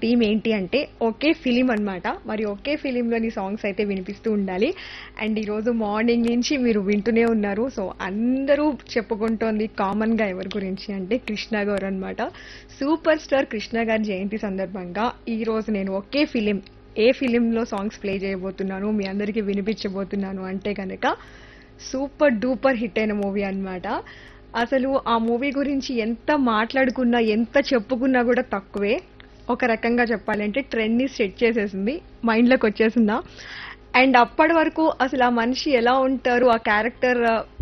theme ఏంటి అంటే ఒకే film అన్నమాట మరి ఒకే ఫిలింలోని సాంగ్స్ అయితే వినిపిస్తూ ఉండాలి అండ్ ఈరోజు మార్నింగ్ నుంచి మీరు వింటూనే ఉన్నారు సో అందరూ చెప్పుకుంటోంది కామన్గా ఎవరి గురించి అంటే కృష్ణ గారు అనమాట సూపర్ స్టార్ కృష్ణ గారి జయంతి సందర్భంగా ఈ రోజు నేను ఒకే ఫిలిం ఏ ఫిలింలో సాంగ్స్ ప్లే చేయబోతున్నాను మీ అందరికీ వినిపించబోతున్నాను అంటే కనుక సూపర్ డూపర్ హిట్ అయిన మూవీ అన్నమాట అసలు ఆ మూవీ గురించి ఎంత మాట్లాడుకున్నా ఎంత చెప్పుకున్నా కూడా తక్కువే ఒక రకంగా చెప్పాలంటే ట్రెండ్ని సెట్ చేసేసింది మైండ్లోకి వచ్చేసిందా అండ్ అప్పటి వరకు అసలు ఆ మనిషి ఎలా ఉంటారు ఆ క్యారెక్టర్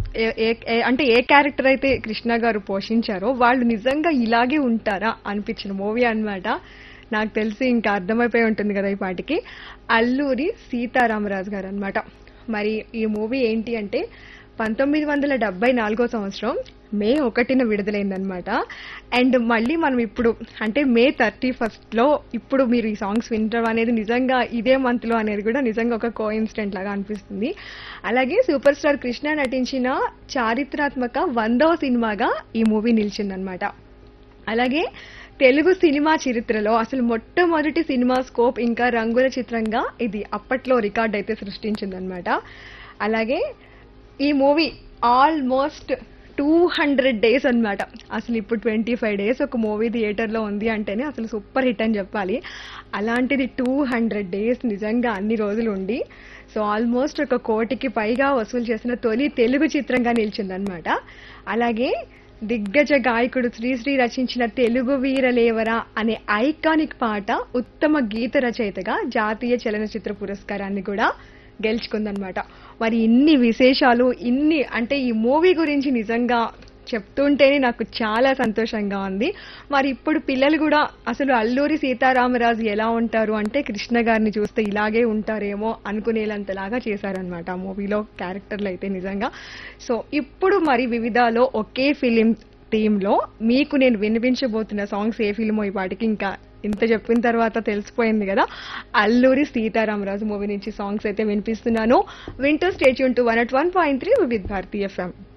అంటే ఏ క్యారెక్టర్ అయితే కృష్ణ గారు పోషించారో వాళ్ళు నిజంగా ఇలాగే ఉంటారా అనిపించిన మూవీ అన్నమాట నాకు తెలిసి ఇంకా అర్థమైపోయి ఉంటుంది కదా ఈ పాటికి అల్లూరి సీతారామరాజు గారు అన్నమాట మరి ఈ మూవీ ఏంటి అంటే పంతొమ్మిది వందల డెబ్బై నాలుగో సంవత్సరం మే ఒకటిన విడుదలైందనమాట అండ్ మళ్ళీ మనం ఇప్పుడు అంటే మే థర్టీ ఫస్ట్లో ఇప్పుడు మీరు ఈ సాంగ్స్ వినడం అనేది నిజంగా ఇదే మంత్లో అనేది కూడా నిజంగా ఒక కో ఇన్సిడెంట్ లాగా అనిపిస్తుంది అలాగే సూపర్ స్టార్ కృష్ణ నటించిన చారిత్రాత్మక వందవ సినిమాగా ఈ మూవీ నిలిచిందనమాట అలాగే తెలుగు సినిమా చరిత్రలో అసలు మొట్టమొదటి సినిమా స్కోప్ ఇంకా రంగుల చిత్రంగా ఇది అప్పట్లో రికార్డ్ అయితే సృష్టించిందనమాట అలాగే ఈ movie almost two hundred days అన్నమాట అసలు ఇప్పుడు ట్వంటీ ఫైవ్ డేస్ ఒక మూవీ థియేటర్లో ఉంది అంటేనే అసలు సూపర్ హిట్ అని చెప్పాలి అలాంటిది టూ హండ్రెడ్ డేస్ నిజంగా అన్ని రోజులు ఉండి సో ఆల్మోస్ట్ ఒక కోటికి పైగా వసూలు చేసిన తొలి తెలుగు చిత్రంగా నిలిచిందనమాట అలాగే దిగ్గజ గాయకుడు శ్రీశ్రీ రచించిన తెలుగు వీరలేవరా అనే ఐకానిక్ పాట ఉత్తమ గీత రచయితగా జాతీయ చలనచిత్ర పురస్కారాన్ని కూడా గెలుచుకుందనమాట మరి ఇన్ని విశేషాలు ఇన్ని అంటే ఈ మూవీ గురించి నిజంగా చెప్తుంటేనే నాకు చాలా సంతోషంగా ఉంది మరి ఇప్పుడు పిల్లలు కూడా అసలు అల్లూరి సీతారామరాజు ఎలా ఉంటారు అంటే కృష్ణ గారిని చూస్తే ఇలాగే ఉంటారేమో అనుకునేలంతలాగా చేశారనమాట ఆ మూవీలో క్యారెక్టర్లు అయితే నిజంగా సో ఇప్పుడు మరి వివిధాలో ఒకే ఫిలిం థీమ్లో మీకు నేను వినిపించబోతున్న సాంగ్స్ ఏ ఫిలిమో ఈ పాటికి ఇంకా ఇంత చెప్పిన తర్వాత తెలిసిపోయింది కదా అల్లూరి సీతారామరాజు మూవీ నుంచి సాంగ్స్ అయితే వినిపిస్తున్నాను వింటూ stay tuned to one at one point three with Bharati FM